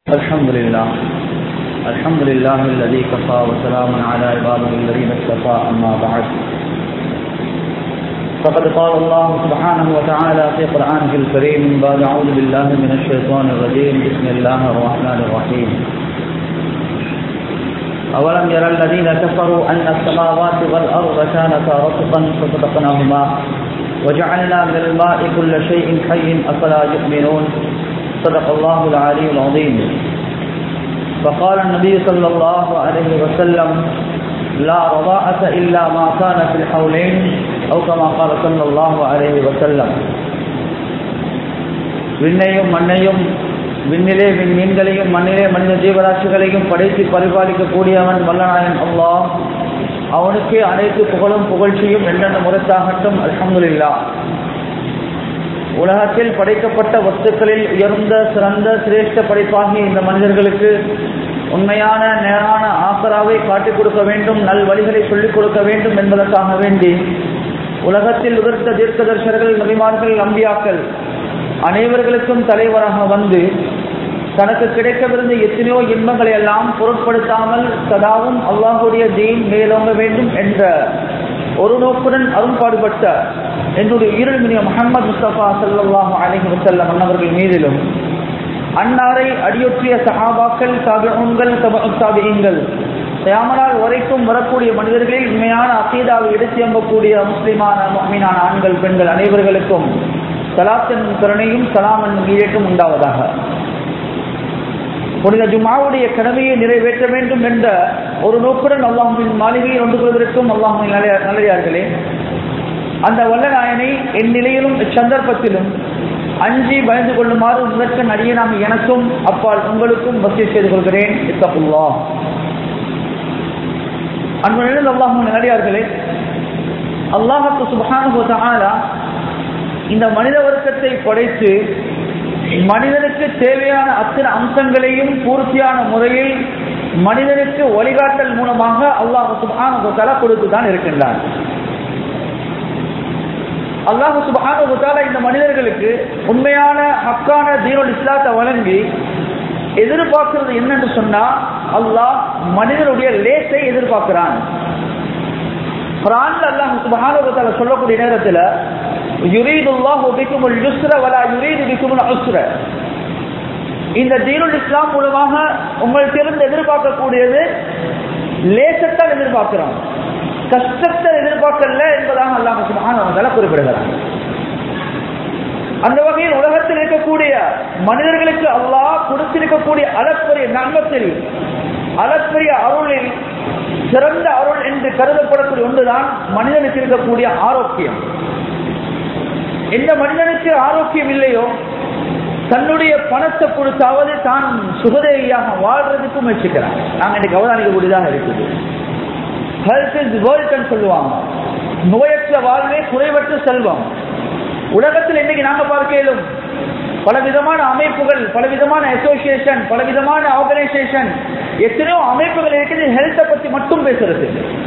الحمد لله الحمد لله الذي كفى وسلام على عباده الذين اصطفى أما بعد فقد قال الله سبحانه وتعالى في قرآنه الكريم بعد أعوذ بالله من الشيطان الرجيم بسم الله الرحمن الرحيم أولم يرى الذين كفروا أن السماوات والأرض كانتا رتقا ففتقناهما وجعلنا من الماء كل شيء حي أفلا يؤمنون صدق الله العلي العظيم فقال النبي صلى الله عليه وسلم لا رضاءة إلا ما كان في الحولين أو كما قال صلى الله عليه وسلم விண்ணையும் மண்ணையும் விண்ணிலே விண்மீன்களையும் மண்ணிலே மனித ஜீவராசிகளையும் படைத்து பரிபாலிக்கக்கூடியவன் வல்லநாயன் அல்லாஹ் அவனுக்கே அனைத்து புகழும் புகழ்ச்சியும் என்னென்ன முறைத்தாகட்டும் அல்ஹம்துலில்லா உலகத்தில் படைக்கப்பட்ட வஸ்துக்களில் உயர்ந்த சிறந்த சிரேஷ்ட படைப்பாகிய இந்த மனிதர்களுக்கு உண்மையான நேரான ஆசராவை காட்டிக் கொடுக்க வேண்டும் நல் வழிகளை சொல்லிக் கொடுக்க வேண்டும் என்பதற்காக வேண்டி உலகத்தில் உதிர்த்த தீர்க்கதர்ஷர்கள் நபிமார்கள் நம்பியாக்கள் அனைவர்களுக்கும் தலைவராக வந்து தனக்கு கிடைக்கவிருந்த எத்தனையோ இன்பங்களை எல்லாம் பொருட்படுத்தாமல் சதாவும் அல்லாஹுடைய தீன் மேலோங்க வேண்டும் என்ற ஒரு நோக்குடன் அரும்பாடுபட்ட என்னுடைய இருள்மினிய முகமது முஸ்தபா சல்லாஹு அலஹி வசல்லம் அன்னவர்கள் மீதிலும் அன்னாரை அடியொற்றிய சஹாபாக்கள் தாபிகள் தாபியங்கள் தயாமனால் வரைக்கும் வரக்கூடிய மனிதர்களில் உண்மையான அசீதாவை எடுத்து எம்பக்கூடிய முஸ்லிமான மீனான ஆண்கள் பெண்கள் அனைவர்களுக்கும் சலாத்தின் கருணையும் சலாமன் ஈரேட்டும் உண்டாவதாக புனித ஜுமாவுடைய கடமையை நிறைவேற்ற வேண்டும் என்ற ஒரு நோக்குடன் அல்லாஹின் மாளிகையை ஒன்று கொள்வதற்கும் அல்லாஹின் நல்லதார்களே அந்த வல்லநாயனை என் நிலையிலும் சந்தர்ப்பத்திலும் அஞ்சி பயந்து கொள்ளுமாறு முதற்கன் அடியனாக எனக்கும் அப்பால் உங்களுக்கும் வசதி செய்து கொள்கிறேன் இத்தப்புல்லா அன்பு அல்லாஹும் நல்லடியார்களே அல்லாஹத்து சுபகான இந்த மனித வர்க்கத்தை படைத்து மனிதனுக்கு தேவையான அத்தனை அம்சங்களையும் பூர்த்தியான முறையில் மனிதனுக்கு வழிகாட்டல் மூலமாக அல்லாஹு சுபான கொடுத்துதான் இருக்கின்றான் அல்லாஹு சுபான இந்த மனிதர்களுக்கு உண்மையான ஹக்கான தீனுல் இஸ்லாத்தை வழங்கி எதிர்பார்க்கிறது என்னன்னு சொன்னா அல்லாஹ் மனிதனுடைய லேசை எதிர்பார்க்கிறான் குரான்ல அல்லாஹ் சுபஹானஹு சொல்லக்கூடிய நேரத்தில் யுரீதுல்லாஹு பிக்குமுல் யுஸ்ர வலா யுரீது பிக்குமுல் உஸ்ர இந்த தீனுல் இஸ்லாம் மூலமாக உங்கள்கிட்ட எதிர்பார்க்கக்கூடியது லேசத்தான் எதிர்பார்க்கிறோம் கஷ்டத்தை எதிர்பார்க்கல என்பதாக அல்லாஹ் சுபஹானஹு குறிப்பிடுகிறார் அந்த வகையில் உலகத்தில் இருக்கக்கூடிய மனிதர்களுக்கு அல்லாஹ் கொடுத்திருக்கக்கூடிய அளப்பரிய நன்மத்தில் அளப்பரிய அருளில் சிறந்த அருள் என்று கருதப்படக்கூடிய ஒன்றுதான் மனிதனுக்கு இருக்கக்கூடிய ஆரோக்கியம் எந்த மனிதனுக்கு ஆரோக்கியம் இல்லையோ தன்னுடைய பணத்தை கொடுத்தாவது தான் சுகதேவியாக வாழ்றதுக்கு முயற்சிக்கிறான் நாங்க இன்னைக்கு அவதானிக்கக்கூடியதாக இருக்குது ஹெல்த் இஸ் வேர்ல்ட் சொல்லுவாங்க நோயற்ற வாழ்வே குறைவற்ற செல்வம் உலகத்தில் இன்னைக்கு நாங்க பார்க்கலும் பலவிதமான அமைப்புகள் பலவிதமான அசோசியேஷன் பலவிதமான ஆர்கனைசேஷன் எத்தனையோ அமைப்புகள் இருக்குது ஹெல்த்தை பத்தி மட்டும் பேசுறது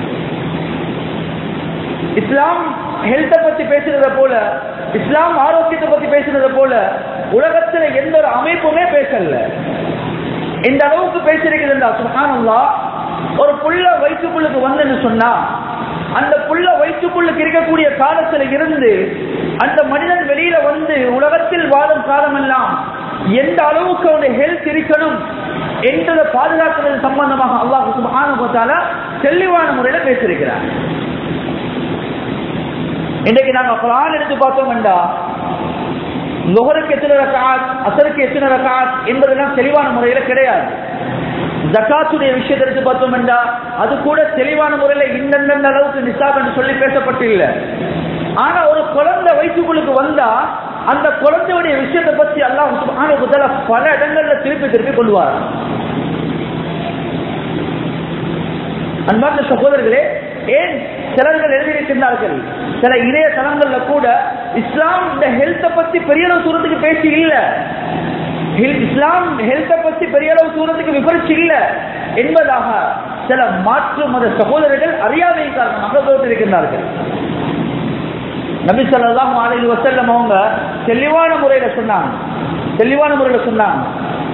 இஸ்லாம் ஹெல்த்தை பத்தி பேசுறத போல இஸ்லாம் ஆரோக்கியத்தை பத்தி பேசுறத போல உலகத்துல எந்த ஒரு அமைப்புமே பேசல இந்த அளவுக்கு பேசிருக்குதுண்டா சுகானந்தா ஒரு புள்ள வயிற்றுக்குள்ளுக்கு வந்துன்னு சொன்னா அந்த புள்ள வயிற்றுக்குள்ளுக்கு இருக்கக்கூடிய காலத்துல இருந்து அந்த மனிதன் வெளியில வந்து உலகத்தில் வாழும் காலமெல்லாம் எந்த அளவுக்கு அவனுடைய ஹெல்த் இருக்கணும் என்றதை பாதுகாக்கிறது சம்பந்தமாக அல்லாஹ் சுபான தெளிவான முறையில பேசியிருக்கிறார் இன்றைக்கு நாங்க குரான் எடுத்து பார்த்தோம்டா நுகருக்கு எத்தனை ரகாத் அசருக்கு எத்தனை ரகாத் என்பதெல்லாம் தெளிவான முறையில கிடையாது ஜக்காத்துடைய விஷயத்தை எடுத்து பார்த்தோம்டா அது கூட தெளிவான முறையில இந்தந்த அளவுக்கு நிசாப் என்று சொல்லி பேசப்பட்டு இல்லை ஆனா ஒரு குழந்தை வயிற்றுக்குள்ளுக்கு வந்தா அந்த குழந்தையுடைய விஷயத்தை பத்தி அல்லாஹ் பல இடங்கள்ல திருப்பி திருப்பி கொள்வார் அன்பார்ந்த சகோதரர்களே ஏன் சிலர்கள் எழுதியிருக்கின்றார்கள் சில இணைய தளங்கள்ல கூட இஸ்லாம் இந்த ஹெல்த்தை பத்தி பெரிய அளவு தூரத்துக்கு பேசி இல்ல இஸ்லாம் ஹெல்த்தை பத்தி பெரிய அளவு தூரத்துக்கு விவரிச்சு இல்ல என்பதாக சில மாற்று மத சகோதரர்கள் அறியாமை காரணமாக தோற்றிருக்கின்றார்கள் நபி சொல்லாஹ் அலைஹி வசல்லம் அவங்க தெளிவான முறையில சொன்னாங்க தெளிவான முறையில சொன்னாங்க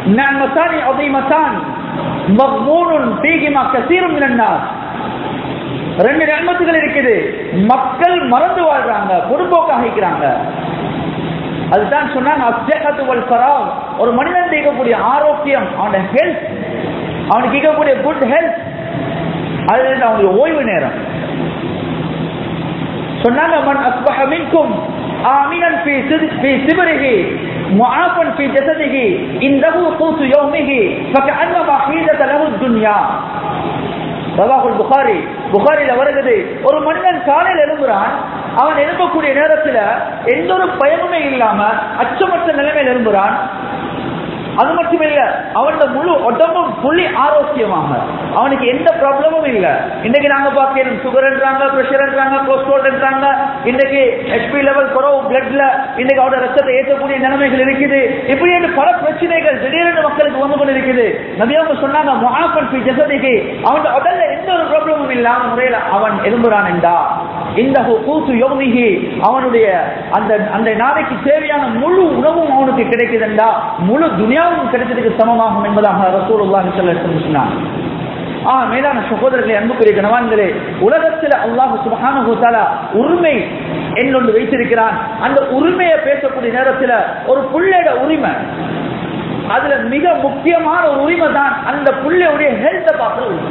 நஅமத்தானி அதீமத்தான் மக்மூனுன் ஃபீஹிமா கஸீரும் மினன் நாஸ் ரெண்டு நன்மத்துகள் இருக்குது மக்கள் மறந்து வாழ்றாங்க பொறுப்போக்காக இருக்கிறாங்க அதுதான் சொன்னாங்க அஸ்ஜகத்து வல் ஃபராக் ஒரு மனிதன் இருக்கக்கூடிய ஆரோக்கியம் அவனோட ஹெல்த் அவனுக்கு இருக்கக்கூடிய குட் ஹெல்த் அது அவனுடைய ஓய்வு நேரம் சொன்னாங்க மன் அஸ்பஹ மின்கும் ஆமினன் ஃபீ சித் ஃபீ சிபரிஹி முஆஃபன் ஃபீ ஜஸதிஹி இந்தஹு கூத்து யௌமிஹி ஃபகஅன்னமா ஹீதத லஹு துன்யா ரவாஹுல் புகாரி புகாரில வருகிறது ஒரு மனிதன் காலையில் எழும்புறான் அவன் எழும்பக்கூடிய நேரத்துல எந்த ஒரு பயமுமே இல்லாம அச்சமற்ற நிலைமையில் எழும்புறான் அது மட்டும் இல்ல அவனோட முழு உடம்பும் புள்ளி ஆரோக்கியமாக அவனுக்கு எந்த ப்ராப்ளமும் இல்ல இன்னைக்கு நாங்க பார்க்கிறோம் சுகர்ன்றாங்க பிரஷர்ன்றாங்க கொலஸ்ட்ரால்ன்றாங்க இன்னைக்கு ஹெச்பி லெவல் குறவு பிளட்ல இன்னைக்கு அவரோட ரத்தத்தை ஏற்றக்கூடிய நிலைமைகள் இருக்குது இப்படி என்று பல பிரச்சனைகள் திடீரென்று மக்களுக்கு வந்து கொண்டு இருக்குது நபியவங்க சொன்னாங்க முஹாஃபன் ஃபி ஜஸதிஹி அவன் உடல்ல எந்த ஒரு ப்ராப்ளமும் இல்லாம முறையில அவன் எழும்புறான் என்றா இந்த கூத்து யோமிகி அவனுடைய அந்த அந்த நாளைக்கு தேவையான முழு உணவும் அவனுக்கு கிடைக்குதுண்டா முழு துனியாவும் கிடைச்சதுக்கு சமமாகும் என்பதாக ரசூலுல்லாஹி ஸல்லல்லாஹு அலைஹி சொன்னான் ஆ மேலான சகோதரர்களே அன்புக்குரிய கணவான்களே உலகத்தில் அல்லாஹ் சுபஹானஹு தஆலா உரிமை என்னொன்று வைத்திருக்கிறான் அந்த உரிமையை பேசக்கூடிய நேரத்தில் ஒரு புள்ளையோட உரிமை அதுல மிக முக்கியமான ஒரு உரிமை தான் அந்த புள்ளையுடைய ஹெல்த்தை பார்க்கிற உரிமை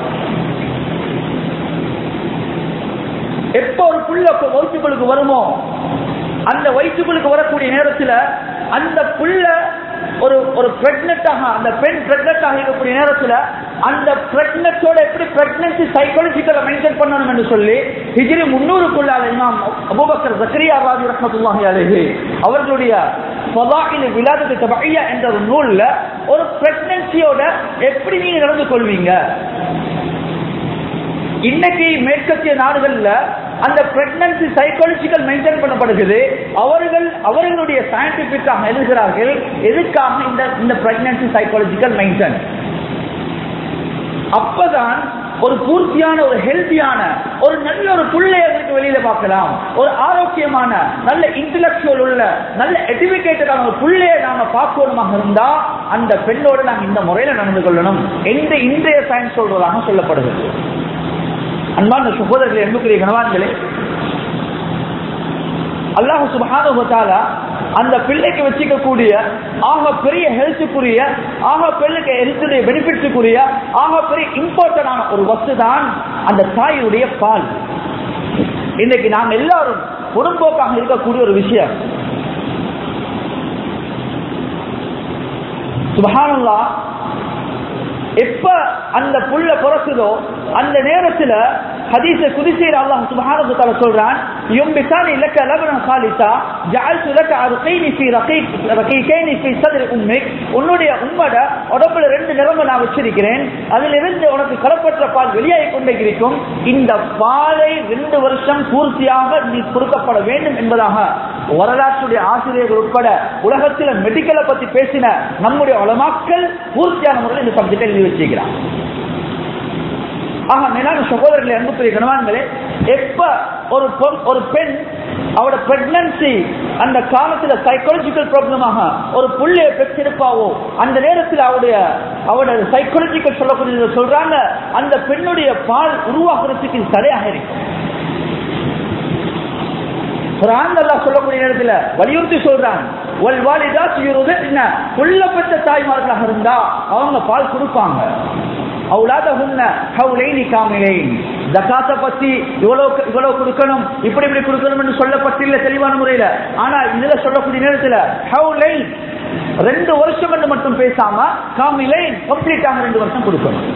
எப்ப ஒரு புள்ள வயிற்றுக்குழுக்கு வருமோ அந்த வயிற்றுக்குழுக்கு வரக்கூடிய நேரத்துல அந்த புள்ள ஒரு ஒரு பிரெக்னட்டாக அந்த பெண் பிரெக்னட்டாக இருக்கக்கூடிய நேரத்துல அந்த பிரெக்னட்டோட எப்படி பிரெக்னன்சி சைக்காலஜிக்கலை மெயின்டைன் பண்ணணும் என்று சொல்லி ஹிஜ்ரி முன்னூறுக்குள்ளால இமாம் அபூபக்கர் ஜக்கரியா ராஜி ரஹமத்துல்லாஹி அலைஹி அவர்களுடைய ஃபதாயில் விலாதத்து தபையா என்ற ஒரு நூல்ல ஒரு பிரெக்னன்சியோட எப்படி நீங்க நடந்து கொள்வீங்க இன்னைக்கு மேற்கத்திய நாடுகள்ல அந்த பிரெக்னன்சி சைக்காலஜிக்கல் மெயின்டைன் பண்ணப்படுகிறது அவர்கள் அவர்களுடைய சயின்டிபிக்காக எழுதுகிறார்கள் எதுக்காக இந்த இந்த பிரெக்னன்சி சைக்காலஜிக்கல் மெயின்டைன் அப்பதான் ஒரு பூர்த்தியான ஒரு ஹெல்த்தியான ஒரு நல்ல ஒரு பிள்ளைகளுக்கு வெளியில பார்க்கலாம் ஒரு ஆரோக்கியமான நல்ல இன்டலெக்சுவல் உள்ள நல்ல எஜுகேட்டடான ஒரு பிள்ளையை நாம பார்க்கணுமாக இருந்தா அந்த பெண்ணோடு நாங்க இந்த முறையில நடந்து கொள்ளணும் எந்த இன்றைய சயின்ஸ் சொல்றதாக சொல்லப்படுகிறது அன்பான சகோதரர்களே அன்புக்குரிய கணவான்களே அல்லாஹு சுபஹான அந்த பிள்ளைக்கு வச்சுக்கக்கூடிய ஆக பெரிய ஹெல்த்துக்குரிய ஆக பெண்ணுக்கு ஹெல்த்துடைய பெனிஃபிட்ஸுக்குரிய ஆக பெரிய இம்பார்ட்டன்டான ஒரு வஸ்து தான் அந்த தாயுடைய பால் இன்னைக்கு நாம் எல்லாரும் புறம்போக்காக இருக்கக்கூடிய ஒரு விஷயம் சுபஹானல்லா எப்ப அந்த புள்ள பிறக்குதோ அந்த நேரத்துல ஹதீஸ குதிசையில் அல்லாஹ் சுப்ஹானஹு வ தஆலா சொல்றான் யும்பிசானி லக்க லபனன் காலிசா ஜஅல்து லக்க அர்கைனி ஃபீ ரகீக் ரகீகைனி ஃபீ சத்ரி உம்மிக் உன்னுடைய உம்மட உடம்புல ரெண்டு நிறம நான் வச்சிருக்கிறேன் அதிலிருந்து உனக்கு கலப்பற்ற பால் வெளியாகி கொண்டே இருக்கும் இந்த பாலை ரெண்டு வருஷம் பூர்த்தியாக நீ கொடுக்கப்பட வேண்டும் என்பதாக வரலாற்றுடைய ஆசிரியர்கள் உட்பட உலகத்தில் மெடிக்கலை பத்தி பேசின நம்முடைய உலமாக்கள் பூர்த்தியான முறையில் இந்த சப்ஜெக்டை எழுதி வச்சிருக்கிறான் ஆக மேலான சகோதரர்களே அன்புக்குரிய கணவான்களே எப்ப ஒரு பொ- ஒரு பெண் அவட பிரெக்னன்சி அந்த காலத்துல சைக்காலஜிக்கல் ப்ராப்ளமாக ஒரு புள்ளைய பெற்றிருப்பாவோ அந்த நேரத்தில் அவருடைய அவருடைய சைக்காலஜிக்கல் சொல்லக்கூடிய சொல்றாங்க அந்த பெண்ணுடைய பால் உருவாக்குறதுக்கு இது தடையாக இருக்கும் குரான் அல்லாஹ் சொல்லக்கூடிய நேரத்துல வலியுறுத்தி சொல்றான் ஒல் வாலிதாத் யுருதின கொல்லப்பட்ட தாய்மார்களாக இருந்தா அவங்க பால் கொடுப்பாங்க அவுலாதஹுன்ன ஹவுலைனி காமிலைன் ஜகாத்தை பத்தி இவ்வளவு இவ்வளவு கொடுக்கணும் இப்படி இப்படி கொடுக்கணும் என்று சொல்லப்பட்டில்ல தெளிவான முறையில ஆனா இதுல சொல்லக்கூடிய நேரத்துல ஹவுலைன் ரெண்டு வருஷம் என்று மட்டும் பேசாம காமிலைன் கம்ப்ளீட்டாக ரெண்டு வருஷம் கொடுக்கணும்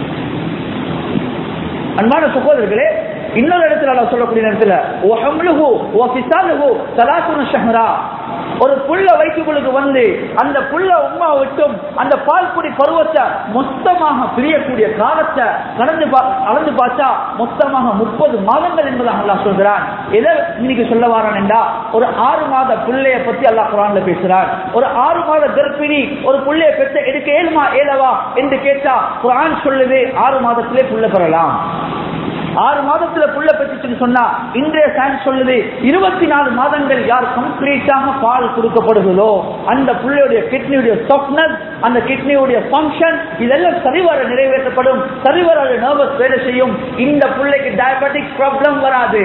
அன்பான சகோதரர்களே இன்னொரு இடத்துல அல்லாஹ் சொல்லக்கூடிய நேரத்துல ஒஹம்லுஹு ஒஃபிசாலுஹு சலாசுன ஷஹ்ரா ஒரு புள்ள வயிற்றுக்குள்ளுக்கு வந்து அந்த புள்ள உமா விட்டும் அந்த பால் குடி பருவத்தை மொத்தமாக பிரியக்கூடிய காலத்தை கடந்து பா- அளந்து பார்த்தா மொத்தமாக முப்பது மாதங்கள் என்பதாக அல்லாஹ் சொல்கிறான் எதை இன்னைக்கு சொல்ல வாரான் என்றா ஒரு ஆறு மாத பிள்ளைய பத்தி அல்லாஹ் குரான்ல பேசுறான் ஒரு ஆறு மாத கர்ப்பிணி ஒரு புள்ளைய பெற்ற எடுக்க ஏழுமா ஏலவா என்று கேட்டா குரான் சொல்லுது ஆறு மாதத்திலே புள்ள பெறலாம் ஆறு மாதத்துல புள்ள பெற்றுச்சுன்னு சொன்னா இன்றைய சயின்ஸ் சொல்லுது இருபத்தி நாலு மாதங்கள் யார் கம்ப்ளீட்டாக பால் கொடுக்கப்படுகிறதோ அந்த புள்ளையுடைய கிட்னியுடைய சாஃப்ட்னஸ் அந்த கிட்னியுடைய ஃபங்க்ஷன் இதெல்லாம் சரிவர நிறைவேற்றப்படும் சரிவர நர்வஸ் வேலை செய்யும் இந்த பிள்ளைக்கு டயபெட்டிக் ப்ராப்ளம் வராது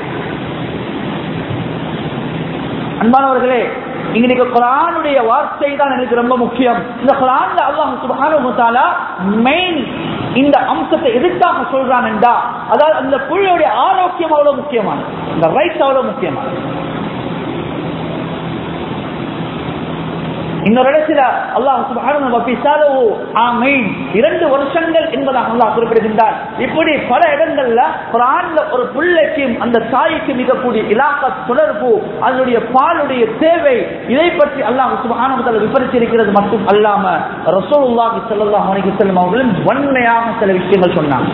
அன்பானவர்களே இன்னைக்கு குரானுடைய வார்த்தை தான் எனக்கு ரொம்ப முக்கியம் இந்த குரான்ல அல்லாஹ் சுப்ஹானஹு வ தஆலா மெயின் இந்த அம்சத்தை எதுக்காக சொல்றான் என்றா அதாவது அந்த புள்ளையுடைய ஆரோக்கியம் அவ்வளவு முக்கியமானது இந்த ரைட்ஸ் அவ்வளவு முக்கியமானது இன்னொரு இடத்துல அல்லாஹ் சுப்ஹானஹு வ பிசாலஹு ஆமீன் இரண்டு வருஷங்கள் என்பதாக அல்லாஹ் குறிப்பிடுகின்றார் இப்படி பல இடங்கள்ல குர்ஆன்ல ஒரு பிள்ளைக்கும் அந்த தாய்க்கு மிகக்கூடிய இலாக்க தொடர்பு அதனுடைய பாலுடைய தேவை இதை பற்றி அல்லாஹ் சுப்ஹானஹு வ தஆலா விவரிச்சிருக்கிறது மட்டும் அல்லாம ரசூலுல்லாஹி ஸல்லல்லாஹு அலைஹி வஸல்லம் அவர்களும் வன்மையாக சில விஷயங்கள் சொன்னாங்க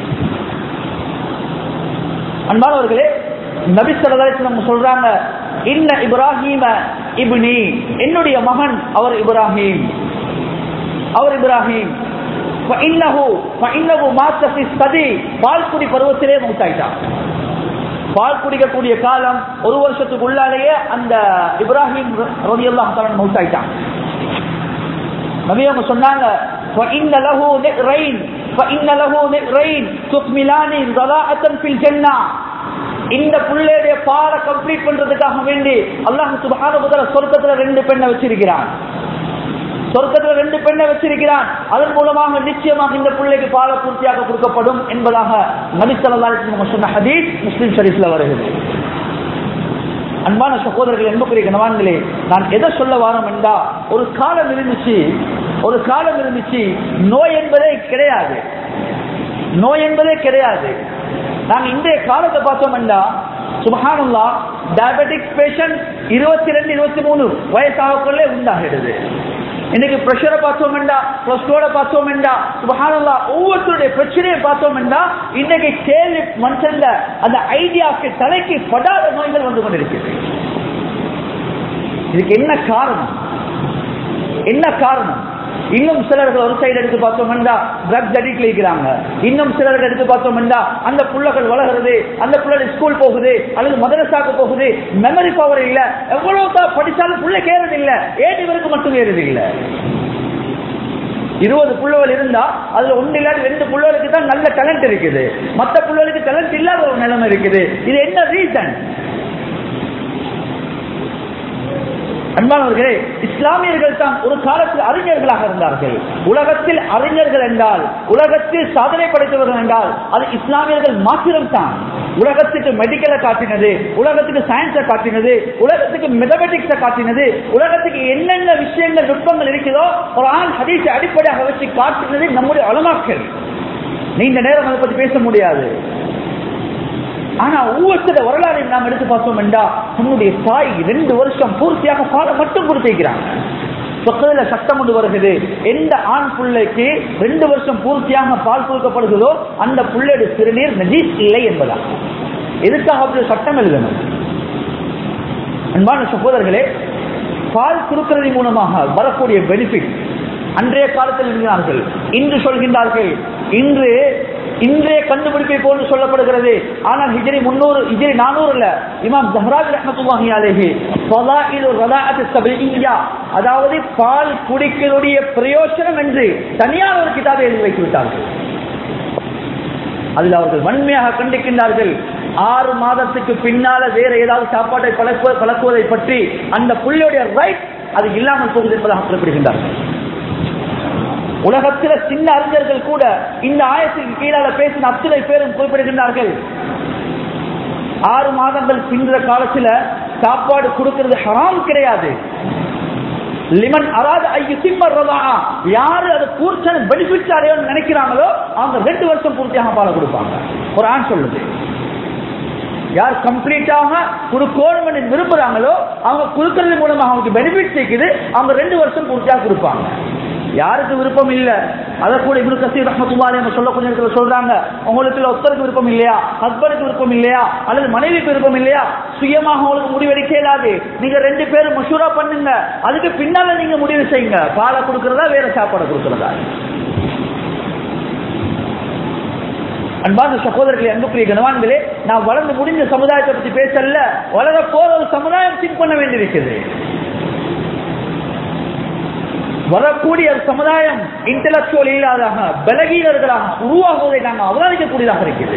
அன்பானவர்களே நபி ஸல்லல்லாஹு அலைஹி வஸல்லம் சொல்றாங்க இன்ன இப்ராஹீம இப்னி என்னுடைய மகன் அவர் இப்ராஹிம் அவர் இப்ராஹிம் فإنه فإنه مات في الصدي பால் குடி பருவத்திலே மூத்தாயிட்டான் பால் குடிக்கக்கூடிய காலம் ஒரு வருஷத்துக்கு உள்ளாலேயே அந்த இப்ராஹிம் ரலியல்லாஹு தஆலா மூத்தாயிட்டான் நபி அவங்க சொன்னாங்க فإن له نئرين فإن له نئرين تكملان ضلاءة في الجنة இந்த பிள்ளையுடைய பாலை கம்ப்ளீட் பண்றதுக்காக வேண்டி அல்லாஹ் சுபஹானஹு வ தஆலா சொர்க்கத்துல ரெண்டு பெண்ணை வச்சிருக்கிறான் சொர்க்கத்துல ரெண்டு பெண்ணை வச்சிருக்கிறான் அதன் மூலமாக நிச்சயமாக இந்த பிள்ளைக்கு பால பூர்த்தியாக கொடுக்கப்படும் என்பதாக நபி ஸல்லல்லாஹு அலைஹி வஸல்லம் சொன்ன ஹதீஸ் முஸ்லிம் ஷரீஃப்ல வருகிறது அன்பான சகோதரர்கள் என்புக்குரிய கணவான்களே நான் எதை சொல்ல வாரம் என்றா ஒரு காலம் இருந்துச்சு ஒரு காலம் இருந்துச்சு நோய் என்பதே கிடையாது நோய் என்பதே கிடையாது நாங்க இன்றைய காலத்தை பார்த்தோம் என்றா சுபஹானல்லா டயபெட்டிக் பேஷண்ட் இருபத்தி ரெண்டு இருபத்தி மூணு வயசாகக்குள்ளே உண்டாகிடுது இன்னைக்கு பிரஷரை பார்த்தோம் என்றா கொலஸ்ட்ரோல பார்த்தோம் என்றா சுபஹானல்லா ஒவ்வொருத்தருடைய பிரச்சனையை பார்த்தோம் என்றா இன்னைக்கு கேள்வி மனுஷன்ல அந்த ஐடியாவுக்கு தலைக்கு படாத நோய்கள் வந்து கொண்டிருக்கிறது இதுக்கு என்ன காரணம் என்ன காரணம் இன்னும் சிலர்கள் ஒரு சைடு எடுத்து பார்த்தோம்னா ட்ரக்ஸ் அடிக்ட் இருக்கிறாங்க இன்னும் சிலர்கள் எடுத்து பார்த்தோம்னா அந்த புள்ளகள் வளர்கிறது அந்த புள்ளை ஸ்கூல் போகுது அல்லது மதரசாக்கு போகுது மெமரி பவர் இல்ல எவ்வளவு தான் படிச்சாலும் புள்ள கேறது இல்ல ஏன் இவருக்கு மட்டும் ஏறது இல்ல இருபது புள்ளவர்கள் இருந்தா அதுல ஒன்று இல்லாத ரெண்டு புள்ளவருக்கு தான் நல்ல டேலண்ட் இருக்குது மத்த புள்ளவருக்கு டேலண்ட் இல்லாத ஒரு நிலைமை இருக்குது இது என்ன ரீசன் அன்பானவர்களே இஸ்லாமியர்கள் தான் ஒரு காலத்தில் அறிஞர்களாக இருந்தார்கள் உலகத்தில் அறிஞர்கள் என்றால் உலகத்தில் சாதனை படைத்தவர்கள் என்றால் அது இஸ்லாமியர்கள் மாத்திரம் தான் உலகத்துக்கு மெடிக்கலை காட்டினது உலகத்துக்கு சயின்ஸை காட்டினது உலகத்துக்கு மெதமெட்டிக்ஸை காட்டினது உலகத்துக்கு என்னென்ன விஷயங்கள் நுட்பங்கள் இருக்குதோ ஒரு ஆண் ஹதீஸை அடிப்படையாக வச்சு காட்டினது நம்முடைய அலமாக்கள் நீண்ட நேரம் அதை பற்றி பேச முடியாது ஆனா ஒவ்வொருத்தர வரலாறு நாம் எடுத்து பார்த்தோம் என்றா தன்னுடைய தாய் ரெண்டு வருஷம் பூர்த்தியாக பாலை மட்டும் கொடுத்திருக்கிறாங்க சொக்கதில் சட்டம் கொண்டு வருகிறது எந்த ஆண் பிள்ளைக்கு ரெண்டு வருஷம் பூர்த்தியாக பால் கொடுக்கப்படுகிறதோ அந்த பிள்ளையுடைய சிறுநீர் நஜீஸ் இல்லை என்பதா எதுக்காக அப்படி சட்டம் எழுதணும் அன்பான சகோதரர்களே பால் கொடுக்கிறது மூலமாக வரக்கூடிய பெனிஃபிட் அன்றைய காலத்தில் இருக்கிறார்கள் இன்று சொல்கின்றார்கள் இன்று இன்றைய கண்டுபிடிப்பை போன்று சொல்லப்படுகிறது ஆனால் ஹிஜரி முன்னூறு ஹிஜரி நானூறுல இமாம் ஜஹராஜ் ரஹமத்துல்லாஹி அலைஹி ஃபலாயிலு ரதாஅத் சபீயா அதாவது பால் குடிக்கிறதுடைய பிரயோஜனம் என்று தனியார் ஒரு கிதாபை எழுதி வைத்து விட்டார்கள் அதில் அவர்கள் வன்மையாக கண்டிக்கின்றார்கள் ஆறு மாதத்துக்கு பின்னால வேற ஏதாவது சாப்பாட்டை பழக்குவ பழக்குவதை பற்றி அந்த புள்ளியுடைய ரைட் அது இல்லாமல் போகுது என்பதாக குறிப்பிடுகின்றார்கள் உலகத்தில் சின்ன அறிஞர்கள் கூட இந்த ஆயத்துக்கு கீழால பேசின அத்தனை பேரும் குறிப்பிடுகின்றார்கள் ஆறு மாதங்கள் பின்ற காலத்துல சாப்பாடு கொடுக்கிறது ஹராம் கிடையாது லிமன் அராத ஐயு சிம்மர்றதா யாரு அது பூர்ச்சனை பெனிஃபிட்ஸ் அடையணும்னு நினைக்கிறாங்களோ அவங்க ரெண்டு வருஷம் பூர்த்தியாக பாலை கொடுப்பாங்க ஒரு ஆண் சொல்லுது யார் கம்ப்ளீட்டாக கொடுக்கணும் என்று விரும்புறாங்களோ அவங்க கொடுக்கறது மூலமாக அவங்களுக்கு பெனிஃபிட் இருக்குது அவங்க ரெண்டு வருஷம் பூர்த்தியாக கொடுப்பாங்க யாருக்கு விருப்பம் இல்ல அத கூட இப்னு கசீர் ரஹ்மத்துல்லாஹி அலைஹி சொல்லக்கூடிய இடத்துல சொல்றாங்க உங்களுக்கு ஒருத்தருக்கு விருப்பம் இல்லையா ஹஸ்பண்டுக்கு விருப்பம் இல்லையா அல்லது மனைவிக்கு விருப்பம் இல்லையா சுயமாக உங்களுக்கு முடிவெடுக்க இயலாது நீங்க ரெண்டு பேரும் மஷூரா பண்ணுங்க அதுக்கு பின்னால நீங்க முடிவு செய்யுங்க பாலை கொடுக்கறதா வேற சாப்பாடு கொடுக்கறதா அன்பார்ந்த சகோதரர்களே அன்புக்குரிய கனவான்களே நான் வளர்ந்து முடிஞ்ச சமுதாயத்தை பத்தி பேசல வளர போற ஒரு சமுதாயம் திங்க் பண்ண வேண்டியிருக்குது வரக்கூடிய ஒரு சமுதாயம் இன்டலக்சுவல் இல்லாதாக பலகீனர்களாக உருவாகுவதை நாங்கள் அவதானிக்கக்கூடியதாக இருக்கிறது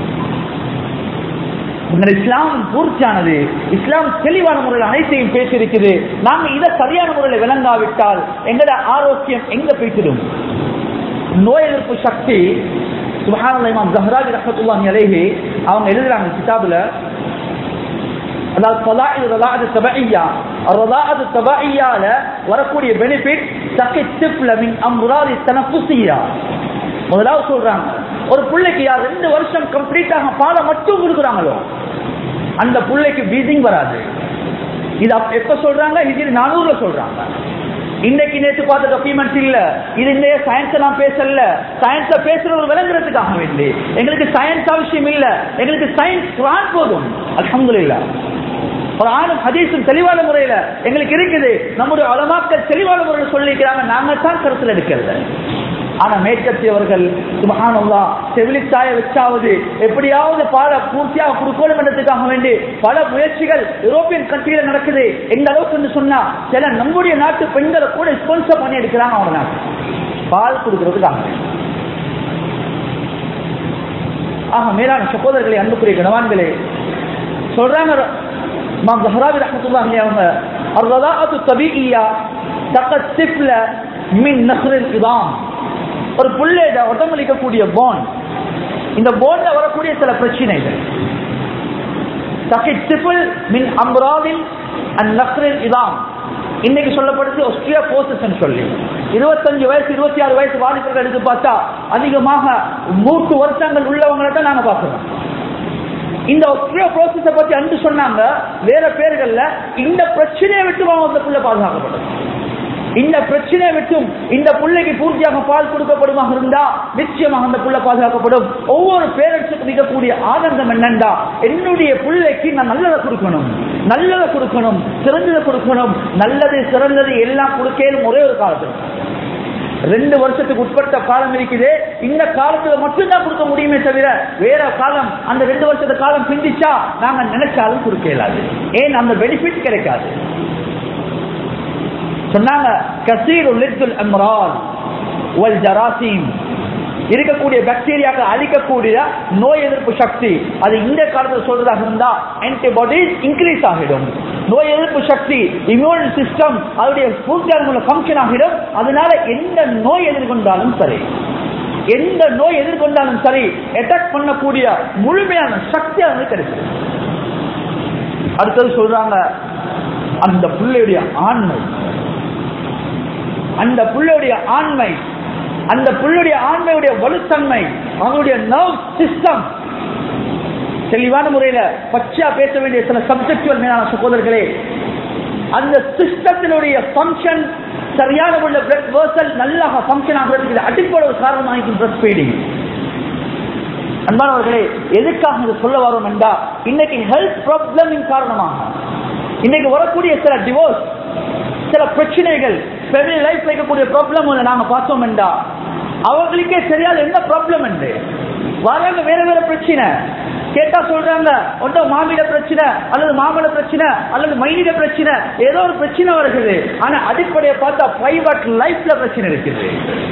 உங்கள் இஸ்லாம் பூர்த்தியானது இஸ்லாம் தெளிவான முறையில் அனைத்தையும் பேசியிருக்குது நாங்க இதை சரியான முறையில் விளங்காவிட்டால் எங்கட ஆரோக்கியம் எங்க போய்த்திடும் நோய் எதிர்ப்பு சக்தி சுபஹானல்லாஹ் இமாம் ஜஹ்ராஜி ரஹ்மத்துல்லாஹி அலைஹி அவங்க எழுதுறாங்க கிதாபுல அதாவது ஃபலாஇல் ரலாஅத் தபஇய்யா ரலாஅத் தபஇய்யால வரக்கூடிய பெனிஃபிட் தக்கி திஃப்ல மின் அம்ராதி தனஃபுசியா முதலாவது சொல்றாங்க ஒரு பிள்ளைக்கு யார் ரெண்டு வருஷம் கம்ப்ளீட்டாக பாலை மட்டும் கொடுக்குறாங்களோ அந்த பிள்ளைக்கு வீசிங் வராது இது அப்ப- எப்ப சொல்றாங்க இது நானூறுல சொல்றாங்க இன்னைக்கு நேற்று பார்த்த டாக்குமெண்ட்ஸ் இல்ல இது இந்த சயின்ஸ் நான் பேசல சயின்ஸ்ல பேசுறது விளங்குறதுக்காக வேண்டி எங்களுக்கு சயின்ஸ் அவசியம் இல்ல எங்களுக்கு சயின்ஸ் குரான் போதும் அல்ஹம்துலில்லாஹ் ஒரு ஆணும் ஹதீஸும் தெளிவான முறையில எங்களுக்கு இருக்குது நம்முடைய அலமாக்கள் தெளிவான முறையில் சொல்லிக்கிறாங்க நாங்க தான் கருத்தில் எடுக்கிறது ஆனா மேற்கத்தியவர்கள் சுபஹானல்லா செவிலித்தாய வச்சாவது எப்படியாவது பால பூர்த்தியாக கொடுக்கணும் என்றதுக்காக வேண்டி பல முயற்சிகள் யூரோப்பியன் கண்ட்ரியில நடக்குது எந்த அளவுக்கு சொன்னா சில நம்முடைய நாட்டு பெண்களை கூட ஸ்பான்சர் பண்ணி எடுக்கிறாங்க அவங்க நாட்டு பால் கொடுக்கறதுக்காக வேண்டி. ஆக மேலான சகோதரர்களே அன்புக்குரிய கணவான்களே சொல்றாங்க இமாம் ஜஹராவி ரஹ்மத்துல்லாஹி அவங்க الرضاعة الطبيعية تقى الطفل من نخر العظام ஒரு புள்ளையிட உடம்பளிக்கக்கூடிய போன் இந்த போன்ல வரக்கூடிய சில பிரச்சனைகள் தகை திஃபுல் மின் அம்ராவில் அண்ட் நக்ரில் இதாம் இன்னைக்கு சொல்லப்படுது ஒஸ்ட்ரியா போசஸ் சொல்லி இருபத்தஞ்சு வயசு இருபத்தி ஆறு வயசு வாலிபர்கள் எடுத்து பார்த்தா அதிகமாக மூன்று வருஷங்கள் உள்ளவங்களை தான் நாங்க பார்க்கிறோம் இந்த ஒஸ்ட்ரியோ ப்ரோசஸ பத்தி அன்று சொன்னாங்க வேற பேர்கள்ல இந்த பிரச்சனையை விட்டு அவங்க அந்த புள்ள பாதுகாக்கப்படும் இந்த பிரச்சனையை விட்டும் இந்த பிள்ளைக்கு பூர்த்தியாக பால் கொடுக்கப்படுமாக இருந்தா நிச்சயமாக அந்த புள்ள பாதுகாக்கப்படும் ஒவ்வொரு பேரண்ட்ஸுக்கும் இருக்கக்கூடிய ஆனந்தம் என்னண்டா என்னுடைய பிள்ளைக்கு நான் நல்லதை கொடுக்கணும் நல்லதை கொடுக்கணும் சிறந்ததை கொடுக்கணும் நல்லது சிறந்தது எல்லாம் கொடுக்கலும் ஒரே ஒரு காலத்தில் ரெண்டு வருஷத்துக்கு உட்பட்ட காலம் இருக்குது இந்த காலத்துல மட்டும்தான் கொடுக்க முடியுமே தவிர வேற காலம் அந்த ரெண்டு வருஷத்து காலம் பிந்திச்சா நாங்க நினைச்சாலும் கொடுக்க இயலாது ஏன் அந்த பெனிஃபிட் கிடைக்காது சொன்னாங்க கசீரு லித்துல் அம்ரால் வல் ஜராசீம் இருக்கக்கூடிய பாக்டீரியாக்கள் அழிக்கக்கூடிய நோய் எதிர்ப்பு சக்தி அது இந்த காலத்தில் சொல்றதாக இருந்தா ஆன்டிபாடிஸ் இன்க்ரீஸ் ஆகிடும் நோய் எதிர்ப்பு சக்தி இம்யூன் சிஸ்டம் அதனுடைய பூர்த்தியான ஃபங்க்ஷன் ஆகிடும் அதனால எந்த நோய் எதிர்கொண்டாலும் சரி எந்த நோய் எதிர்கொண்டாலும் சரி அட்டாக் பண்ணக்கூடிய முழுமையான சக்தி அவங்களுக்கு கிடைக்கும் அடுத்தது சொல்றாங்க அந்த பிள்ளையுடைய ஆண்மை அந்த பிள்ளையுடைய ஆண்மை அந்த பிள்ளையுடைய ஆண்மையுடைய வலுத்தன்மை அவங்களுடைய நர்வ் சிஸ்டம் தெளிவான முறையில பச்சையா பேச வேண்டிய சில சப்ஜெக்டுவல் மேலான சகோதரர்களே அந்த சிஸ்டத்தினுடைய ஃபங்க்ஷன் சரியான உள்ள பிளட் வேர்சல் நல்லா ஃபங்க்ஷன் ஆகிறதுக்கு இது அடிப்படை ஒரு காரணமாக பிரஸ்ட் ஃபீடிங் அன்பானவர்களே எதுக்காக இதை சொல்ல வரோம் என்றா இன்னைக்கு ஹெல்த் ப்ராப்ளமின் காரணமாக இன்னைக்கு வரக்கூடிய சில டிவோர்ஸ் சில பிரச்சனைகள் ஃபேமிலி லைஃப் இருக்கக்கூடிய ப்ராப்ளம் நாங்க பார்த்தோம் என்றா அவங்களுக்கே தெரியாது என்ன ப்ராப்ளம் என்று வராங்க வேற வேற பிரச்சனை கேட்டா சொல்றாங்க ஒன்றோ மாமிட பிரச்சனை அல்லது மாமட பிரச்சனை அல்லது மைனிட பிரச்சனை ஏதோ ஒரு பிரச்சனை வருகிறது ஆனா அடிப்படையை பார்த்தா பிரைவேட் லைஃப்ல பிரச்சனை இருக்குது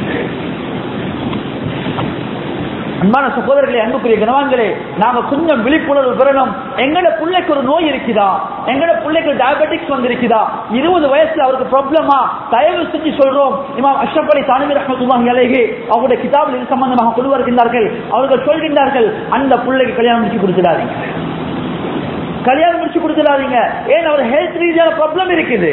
அன்பான சகோதரர்களே அன்புக்குரிய கனவான்களே நாங்க கொஞ்சம் விழிப்புணர்வு பெறணும் எங்கட பிள்ளைக்கு ஒரு நோய் இருக்குதா எங்கட பிள்ளைக்கு டயபெட்டிக்ஸ் வந்திருக்குதா இருபது வயசுல அவருக்கு ப்ராப்ளமா தயவு செஞ்சு சொல்றோம் இமாம் அஷ்ரப் அலி தானவி ரஹமத்துல்லாஹி அலைஹி அவருடைய கிதாபில் இது சம்பந்தமாக கொண்டு வருகின்றார்கள் அவர்கள் சொல்கின்றார்கள் அந்த பிள்ளைக்கு கல்யாணம் முடிச்சு கொடுத்துடாதீங்க கல்யாணம் முடிச்சு கொடுத்துடாதீங்க ஏன் அவர் ஹெல்த் ரீதியான ப்ராப்ளம் இருக்குது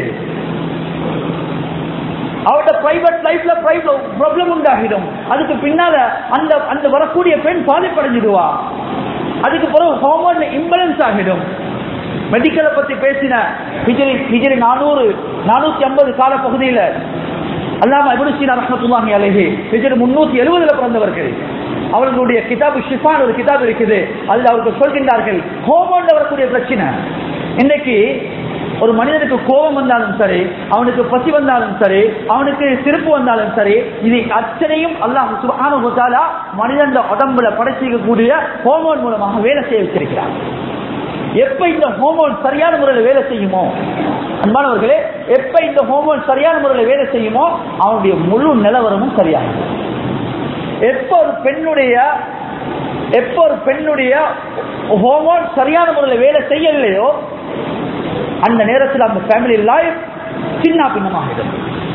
அவரோட பிரைவேட் லைஃப்ல ப்ராப்ளம் உண்டாகிடும் அதுக்கு பின்னால அந்த அந்த வரக்கூடிய பெண் பாதிப்படைஞ்சிடுவா அதுக்கு பிறகு ஹார்மோன் இம்பலன்ஸ் ஆகிடும் மெடிக்கலை பத்தி பேசின ஹிஜரி ஹிஜரி நானூறு நானூத்தி ஐம்பது கால பகுதியில அல்லாம இபுனுசீனா ரஹமத்துல்லாஹி அலைஹி ஹிஜரி முன்னூத்தி எழுபதுல பிறந்தவர்கள் அவர்களுடைய கிதாபு ஷிஃபான் ஒரு கிதாப் இருக்குது அதில் அவர்கள் சொல்கின்றார்கள் ஹோமோன்ல வரக்கூடிய பிரச்சனை இன்னைக்கு ஒரு மனிதனுக்கு கோபம் வந்தாலும் சரி அவனுக்கு பசி வந்தாலும் சரி அவனுக்கு சிரிப்பு வந்தாலும் சரி இது அத்தனையும் அல்லாஹ் சுப்ஹானஹு வ தஆலா மனிதன் உடம்புல படைச்சிக்கக்கூடிய ஹோமோன் மூலமாக வேலை செய்ய வச்சிருக்கிறார் எப்ப இந்த ஹோமோன் சரியான முறையில் வேலை செய்யுமோ அன்பானவர்களே எப்ப இந்த ஹோமோன் சரியான முறையில் வேலை செய்யுமோ அவனுடைய முழு நிலவரமும் சரியாகும் எப்ப ஒரு பெண்ணுடைய எப்ப ஒரு பெண்ணுடைய ஹோமோன் சரியான முறையில் வேலை செய்யலையோ அந்த நேரத்தில் அந்த ஃபேமிலி லைஃப் சின்ன பின்னமாகிடும்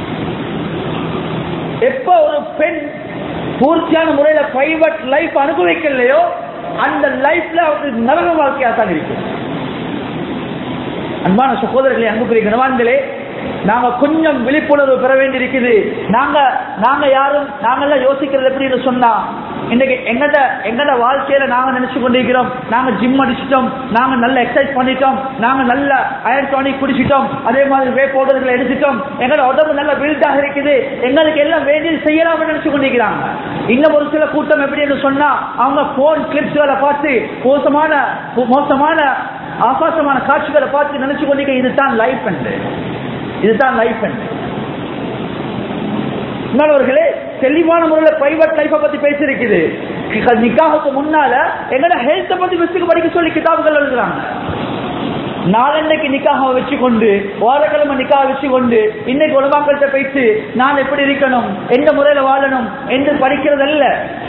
எப்ப ஒரு பெண் பூர்த்தியான முறையில பிரைவேட் லைஃப் அனுபவிக்கலையோ அந்த லைஃப்ல அவருக்கு நரக வாழ்க்கையா தான் இருக்கும் அன்பான சகோதரர்களே அன்புக்குரிய கனவான்களே நாங்க கொஞ்சம் விழிப்புணர்வு பெற வேண்டியிருக்குது நாங்க நாங்க யாரும் நாங்கெல்லாம் யோசிக்கிறது எப்படின்னு சொன்னா இன்னைக்கு எங்கட எங்கட வாழ்க்கையில நாங்க நினைச்சு கொண்டிருக்கிறோம் நாங்க ஜிம் அடிச்சிட்டோம் நாங்க நல்ல எக்ஸசைஸ் பண்ணிட்டோம் நாங்க நல்ல அயன் டானிக் குடிச்சிட்டோம் அதே மாதிரி வே பவுடர்களை எடுத்துட்டோம் எங்கட உடம்பு நல்ல பில்டாக இருக்குது எங்களுக்கு எல்லாம் வேண்டியது செய்யலாம்னு நினைச்சு கொண்டிருக்கிறாங்க இன்னும் ஒரு சில கூட்டம் எப்படின்னு சொன்னா அவங்க போன் கிளிப்ஸ்களை பார்த்து மோசமான மோசமான ஆபாசமான காட்சிகளை பார்த்து நினைச்சு கொண்டிருக்க இதுதான் லைஃப் என்று இதுதான் லைஃப் என்று இன்னொருவர்களே தெளிவான முறையில் பிரைவேட் லைஃபை பத்தி பேசியிருக்குது நிக்காவுக்கு முன்னால எங்கட ஹெல்த்தை பத்தி பெஸ்ட்டுக்கு படிக்க சொல்லி கிதாபுகள் எழுதுறாங்க நாளன்னைக்கு நிக்காக வச்சு கொண்டு வாரக்கிழமை நிக்காக வச்சு கொண்டு இன்னைக்கு உலமாக்கள்கிட்ட பேசி நான் எப்படி இருக்கணும் எந்த முறையில வாழணும் என்று படிக்கிறது அல்ல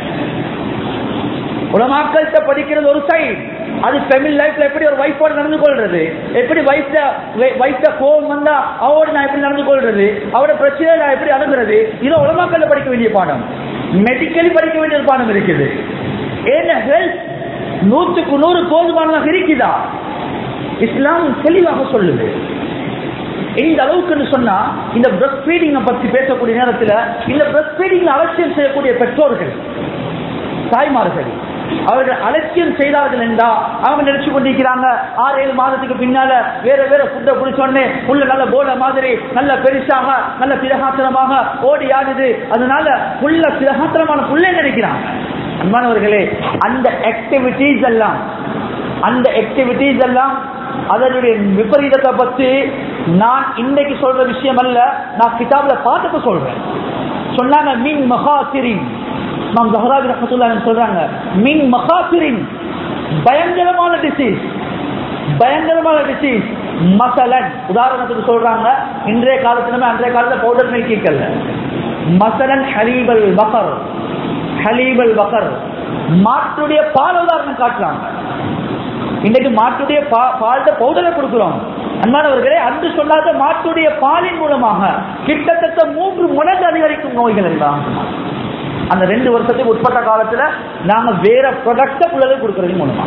உலமாக்கள்கிட்ட படிக்கிறது ஒரு சைடு அது ஃபெமிலி லைஃப்ல எப்படி ஒரு வைஃபோட நடந்து கொள்றது எப்படி வைஃப்ட வைஃப்ட கோவம் வந்தா அவரோட நான் எப்படி நடந்து கொள்றது அவரோட பிரச்சனை நான் எப்படி அணுகிறது இது உலமாக்கல்ல படிக்க வேண்டிய பாடம் மெடிக்கலி படிக்க வேண்டிய பாடம் இருக்குது ஏன்னா ஹெல்த் நூற்றுக்கு நூறு போதுமானதாக இருக்குதா இஸ்லாம் தெளிவாக சொல்லுது இந்த அளவுக்கு சொன்னா இந்த பிரஸ்ட் ஃபீடிங் பத்தி பேசக்கூடிய நேரத்தில் இந்த பிரஸ்ட் ஃபீடிங் அவசியம் செய்யக்கூடிய பெற்றோர்கள் தாய்மார்கள் அவர்கள் அலட்சியம் செய்தார்கள் என்றா அவங்க நினைச்சு கொண்டிருக்கிறாங்க ஆறு ஏழு மாதத்துக்கு பின்னால வேற வேற ஃபுட்டை குடிச்சோடனே புள்ள நல்ல போல மாதிரி நல்ல பெருசாக நல்ல பிரகாத்திரமாக ஓடி ஆடுது அதனால புள்ள பிரகாத்திரமான புள்ளை நினைக்கிறாங்க அன்பானவர்களே அந்த ஆக்டிவிட்டீஸ் எல்லாம் அந்த ஆக்டிவிட்டீஸ் எல்லாம் அதனுடைய விபரீதத்தை பத்தி நான் இன்னைக்கு சொல்ற விஷயம் அல்ல நான் கிதாப்ல பார்த்துட்டு சொல்றேன் சொன்னாங்க மின் மகாசிரின் நாம் ஜஹராபி ரஹமத்துல்லா சொல்றாங்க மின் மகாசிரின் பயங்கரமான டிசீஸ் பயங்கரமான டிசீஸ் மசலன் உதாரணத்துக்கு சொல்றாங்க இன்றைய காலத்துல அன்றைய காலத்துல பவுடர் மில்கிக்கல்ல மசலன் ஹலீபல் பகர் ஹலீபல் பகர் மாட்டுடைய பால் உதாரணம் காட்டுறாங்க இன்னைக்கு மாட்டுடைய பால்ட பவுடரை கொடுக்கிறோம் அன்பானவர்களே அன்று சொல்லாத மாட்டுடைய பாலின் மூலமாக கிட்டத்தட்ட மூன்று மடங்கு அதிகரிக்கும் நோய்கள் எல்லாம் அந்த ரெண்டு வருஷத்துக்கு உட்பட்ட காலத்துல நாங்க வேற ப்ரொடக்ட பிள்ளைகள் கொடுக்கறது மூலமா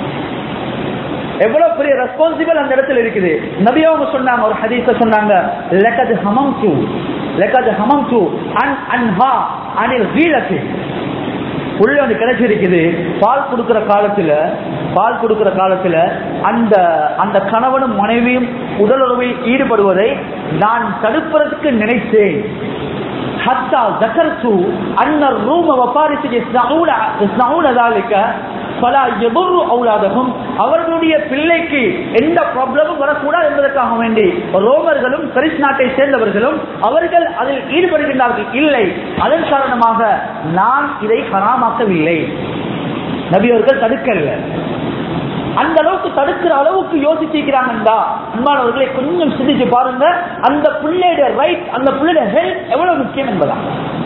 எவ்வளவு பெரிய ரெஸ்பான்சிபிள் அந்த இடத்துல இருக்குது நபி அவங்க சொன்னாங்க ஒரு ஹதீஸ சொன்னாங்க லெக்கது ஹமம் டு லெக்கது ஹமம் டு அன் அன்ஹா அனில் வீலக்கு உள்ள வந்து கிடைச்சிருக்குது பால் கொடுக்கிற காலத்துல பால் கொடுக்கிற காலத்துல அந்த அந்த கணவனும் மனைவியும் உடலுறவில் ஈடுபடுவதை நான் தடுப்பதற்கு நினைத்தேன் حتى ذكرت أن الروم وفارس يصنعون يصنعون ذلك فلا يضر أولادهم அவர்களுடைய பிள்ளைக்கு எந்த ப்ராப்ளமும் வரக்கூடாது என்பதற்காக வேண்டி ரோமர்களும் பரிஸ் நாட்டை சேர்ந்தவர்களும் அவர்கள் அதில் ஈடுபடுகின்றார்கள் இல்லை அதன் காரணமாக நான் இதை ஹராமாக்கவில்லை நபி அவர்கள் தடுக்கல அந்த அளவுக்கு தடுக்கிற அளவுக்கு யோசிச்சிருக்கிறாங்கடா அன்பானவர்களை கொஞ்சம் சிந்திச்சு பாருங்க அந்த பிள்ளையுடைய ரைட் அந்த பிள்ளையுடைய ஹெல்த் எவ்வளவு முக்கியம் என்பதா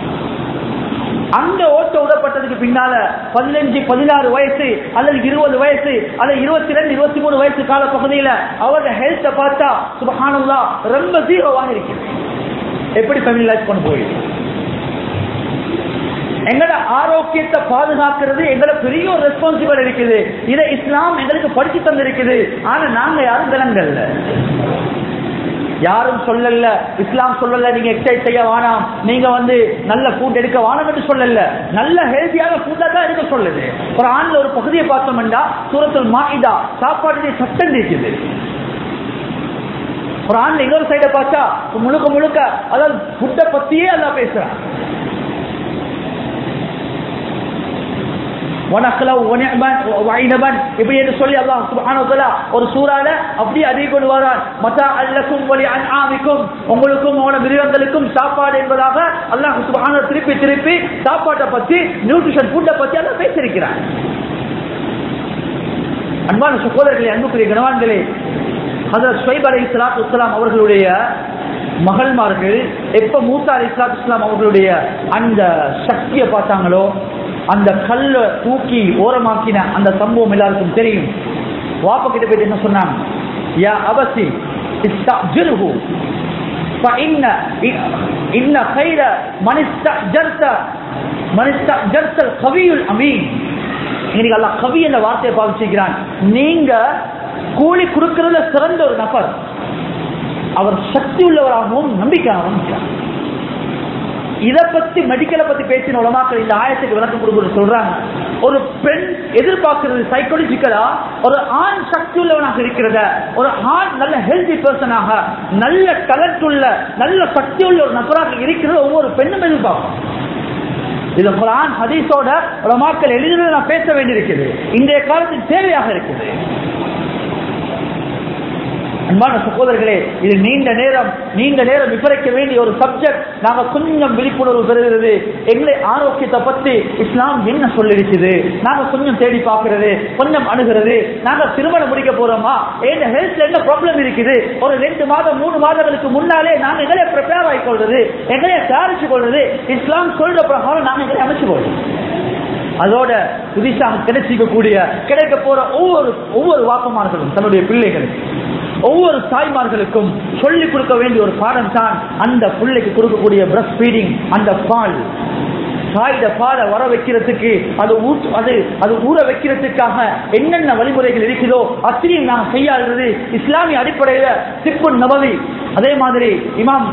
அங்க ஓட்ட விடப்பட்டதுக்கு பின்னால பதினஞ்சு பதினாறு வயசு அல்லது இருபது வயசு அல்லது இருபத்தி ரெண்டு இருபத்தி மூணு வயசு கால பகுதியில அவரோட ஹெல்த்தை பார்த்தா சுபகானந்தா ரொம்ப ஜீரோவாக இருக்கு எப்படி ஃபேமிலி லைஃப் கொண்டு போயிருக்கு எங்கட ஆரோக்கியத்தை பாதுகாக்கிறது எங்கட பெரிய ஒரு ரெஸ்பான்சிபிள் இருக்குது இதை இஸ்லாம் எங்களுக்கு படிச்சு தந்திருக்குது ஆனா நாங்க யாரும் விலங்கல்ல யாரும் சொல்லல இஸ்லாம் சொல்லல நீங்க எக்ஸசைஸ் செய்ய வேணாம் நீங்க வந்து நல்ல ஃபுட் எடுக்க வேணாம் என்று சொல்லல நல்ல ஹெல்த்தியான ஃபுட்டா தான் எடுக்க சொல்லுது ஒரு ஆண்ல ஒரு பகுதியை பார்த்தோம்னா சூரத்தில் மாயிதா சாப்பாட்டுடைய சட்டம் இருக்குது ஒரு ஆண்ல இன்னொரு சைடை பார்த்தா முழுக்க முழுக்க அதாவது ஃபுட்டை பத்தியே அல்லா பேசுறான் வனக்கலவ் வனிஅமன் வைனபன் இப்படி என்று சொல்லி அல்லாஹ் சுப்ஹானஹு வ தஆலா ஒரு சூறால அப்படி அதிக கொண்டு வரான் மத்தா அல்லக்கும் வலி அன்ஆமிக்கும் உங்களுக்கும் உங்களோட மிருகங்களுக்கும் சாப்பாடு என்பதாக அல்லாஹ் சுப்ஹானஹு திருப்பி திருப்பி சாப்பாட்டை பத்தி நியூட்ரிஷன் ஃபுட்டை பத்தி எல்லாம் பேசியிருக்கிறான் அன்பான சகோதரர்களே அன்புக்குரிய கனவான்களே ஹசரத் ஸ்வைப் அலை இஸ்லாத் இஸ்லாம் அவர்களுடைய மகள்மார்கள் எப்ப மூசா அலை இஸ்லாத் இஸ்லாம் அவர்களுடைய அந்த சக்தியை பார்த்தாங்களோ அந்த கல்லை தூக்கி ஓரமாக்கின அந்த சம்பவம் எல்லாருக்கும் தெரியும் வாப்ப கிட்ட போயிட்டு என்ன சொன்னாங்க யா அவசி இஸ்தஅஜில்ஹு فإن إن خير من استأجرت من استأجرت القوي الأمين இன்னைக்கு அல்லாஹ் கவி என்ற வார்த்தையை பாவிச்சிருக்கிறான் நீங்க கூலி கொடுக்கறதுல சிறந்த ஒரு நபர் அவர் சக்தி உள்ளவராகவும் நம்பிக்கையாகவும் இதை பத்தி மெடிக்கலை பத்தி பேசின உலமாக்கள் இந்த ஆயத்துக்கு விளக்கம் கொடுக்குறது சொல்றாங்க ஒரு பெண் எதிர்பார்க்கிறது சைக்காலஜிக்கலா ஒரு ஆண் சக்தி உள்ளவனாக இருக்கிறத ஒரு ஆண் நல்ல ஹெல்தி பர்சனாக நல்ல டேலண்ட் உள்ள நல்ல சக்தி உள்ள ஒரு நபராக இருக்கிறது ஒவ்வொரு பெண்ணும் எதிர்பார்க்கும் இது குரான் ஹதீஸோட உலமாக்கள் எளிதில் நான் பேச வேண்டியிருக்கிறது இன்றைய காலத்தில் தேவையாக இருக்குது அன்பான சகோதரர்களே இது நீண்ட நேரம் நீண்ட நேரம் விவரிக்க வேண்டிய ஒரு சப்ஜெக்ட் நாங்க கொஞ்சம் விழிப்புணர்வு பெறுகிறது எங்களை ஆரோக்கியத்தை பத்தி இஸ்லாம் என்ன சொல்லிருக்குது நாங்க கொஞ்சம் தேடி பார்க்கிறது கொஞ்சம் அணுகிறது நாங்க திருமணம் முடிக்க போறோமா எங்க ஹெல்த்ல என்ன ப்ராப்ளம் இருக்குது ஒரு ரெண்டு மாதம் மூணு மாதங்களுக்கு முன்னாலே நாங்க எங்களை ப்ரிப்பேர் ஆகி கொள்றது எங்களை தயாரிச்சு கொள்றது இஸ்லாம் சொல்ற பிரகாரம் நாங்க எங்களை அமைச்சு கொள்றோம் அதோட புதுசாக கிடைச்சிக்கக்கூடிய கிடைக்க போற ஒவ்வொரு ஒவ்வொரு வாப்பமார்களும் தன்னுடைய பிள்ளைகளுக்கு ஒவ்வொரு தாய்மார்களுக்கும் சொல்லிக் கொடுக்க வேண்டிய ஒரு பாடம் தான் அந்த பிள்ளைக்கு கொடுக்கக்கூடிய பிரஸ்ட் ஃபீடிங் அந்த பால் தாயிட பாலை வர வைக்கிறதுக்கு அது ஊற்று அது அது ஊற வைக்கிறதுக்காக என்னென்ன வழிமுறைகள் இருக்கிறதோ அத்தனையும் நாம் கையாளுறது இஸ்லாமிய அடிப்படையில சிப்பு நபவி அதே மாதிரி இமாம்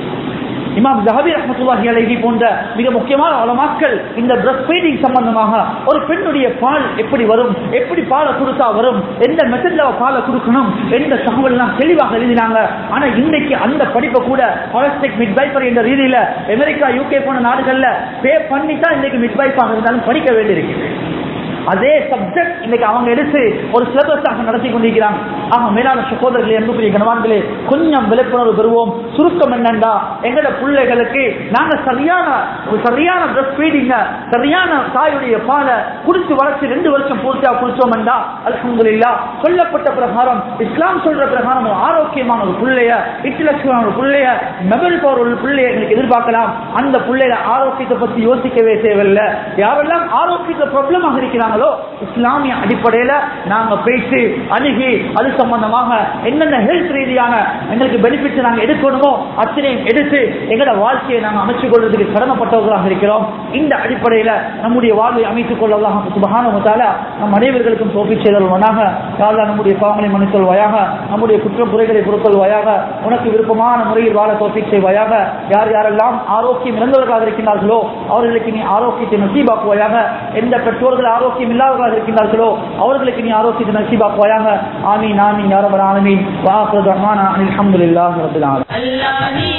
இமாம் ஜஹபி ரஹமத்துல்லாஹி அலைஹி போன்ற மிக முக்கியமான உலமாக்கள் இந்த பிரஸ்ட் ஃபீடிங் சம்பந்தமாக ஒரு பெண்ணுடைய பால் எப்படி வரும் எப்படி பாலை கொடுத்தா வரும் எந்த மெத்தட்ல பாலை கொடுக்கணும் எந்த தகவல் எல்லாம் தெளிவாக எழுதினாங்க ஆனா இன்னைக்கு அந்த படிப்பை கூட ஹாலிஸ்டிக் மிட்வைஃபர் என்ற ரீதியில அமெரிக்கா யூகே போன நாடுகள்ல பே பண்ணி தான் இன்னைக்கு மிட்வைஃபாக இருந்தாலும் படிக்க வேண்டியிருக்குது அதே சப்ஜெக்ட் இன்னைக்கு அவங்க எடுத்து ஒரு சிலபஸாக நடத்தி கொண்டிருக்கிறாங்க ஆக மேலான சகோதரர்களே அன்புக்குரிய கனவான்களே கொஞ்சம் விழிப்புணர்வு பெறுவோம் சுருக்கம் என்னண்டா எங்கட பிள்ளைகளுக்கு நாங்க சரியான ஒரு சரியான பிரஸ்ட் ஃபீடிங்க சரியான தாயுடைய பாலை குடிச்சு வளர்ச்சி ரெண்டு வருஷம் பூர்த்தியா குடிச்சோம்டா அல்ஹம்துலில்லா சொல்லப்பட்ட பிரகாரம் இஸ்லாம் சொல்ற பிரகாரம் ஒரு ஆரோக்கியமான ஒரு பிள்ளைய இன்டலெக்சுவலான ஒரு பிள்ளைய மெமரி பவர் ஒரு பிள்ளைய எங்களுக்கு எதிர்பார்க்கலாம் அந்த பிள்ளைய ஆரோக்கியத்தை பத்தி யோசிக்கவே தேவையில்லை யாரெல்லாம் ஆரோக்கியத்தை ப்ராப்ளமாக இருக்கிறாங்களோ இஸ்லாமிய அடிப்படையில நாங்க பேசி அணுகி அது சம்பந்தமாக என்னென்ன ஹெல்த் ரீதியான எங்களுக்கு பெனிஃபிட்ஸ் நாங்க எடுக்கணுமோ அத்தனையும் எடுத்து எங்களோட வாழ்க்கையை நாங்க அமைச்சுக் கொள்வதற்கு கடமைப்பட்டவர்களாக இருக்கிறோம் இந்த அடிப்படையில நம்முடைய வாழ்வை அமைத்துக் கொள்ளலாம் சுபகானத்தால நம் அனைவர்களுக்கும் தோப்பி செய்தல்வனாக யாரெல்லாம் நம்முடைய பாவங்களை மன்னித்தல்வாயாக நம்முடைய குற்றம் குறைகளை பொறுத்தல்வாயாக உனக்கு விருப்பமான முறையில் வாழ தோப்பி செய்வாயாக யார் யாரெல்லாம் ஆரோக்கியம் இழந்தவர்களாக இருக்கின்றார்களோ அவர்களுக்கு நீ ஆரோக்கியத்தை நசீபாக்குவாயாக எந்த பெற்றோர்கள் ஆரோக்கியம் இல்லாதவர்களாக இருக்கின்றார்களோ அவர்களுக்கு நீ ஆரோக்கியத்தை நசீபாக்குவாயாக ஆமீன் ஆமீன் யாரபர் ஆலமீன் வாஹர் ரஹ்மான் அல்ஹம்துலில்லாஹி ரப்பில் ஆலமீன் अल्लाह ही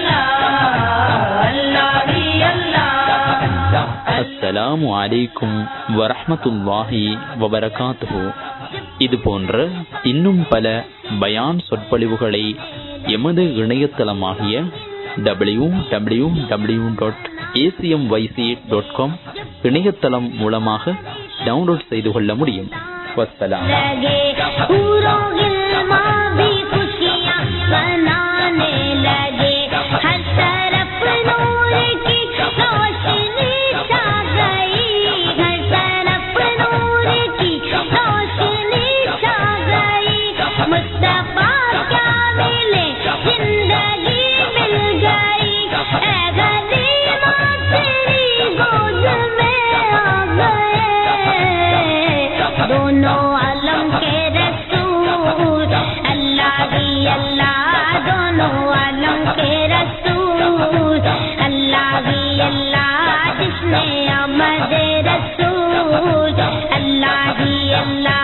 अल्लाह अल्लाह ही अल्लाह அஸ்ஸலாமு அலைக்கும் வரஹ்மத்துல்லாஹி வபரகாத்துஹு இது போன்ற இன்னும் பல பயான் சொற்பொழிவுகளை எமது இணையதளமாகிய W W W dot A C M Y C dot com இணையதளம் மூலமாக டவுன்லோட் செய்து கொள்ள முடியும் வஸ்ஸலாம் लगे पूरों गिलमा भी खुशियाँ मनाने लगे हर तरफ नूर की रोशनी छा गई हर तरफ नूर की रोशनी छा गई मुस्तफा क्या मिले जिंदगी मिल गई ऐ गरीबा तेरी गोद में आ गए दोनों आलम के रसूल अल्लाह ही अल्लाह दोनों आलम के रसूल अल्लाह ही अल्लाह जिसने आमद रसूल अल्लाह ही अल्लाह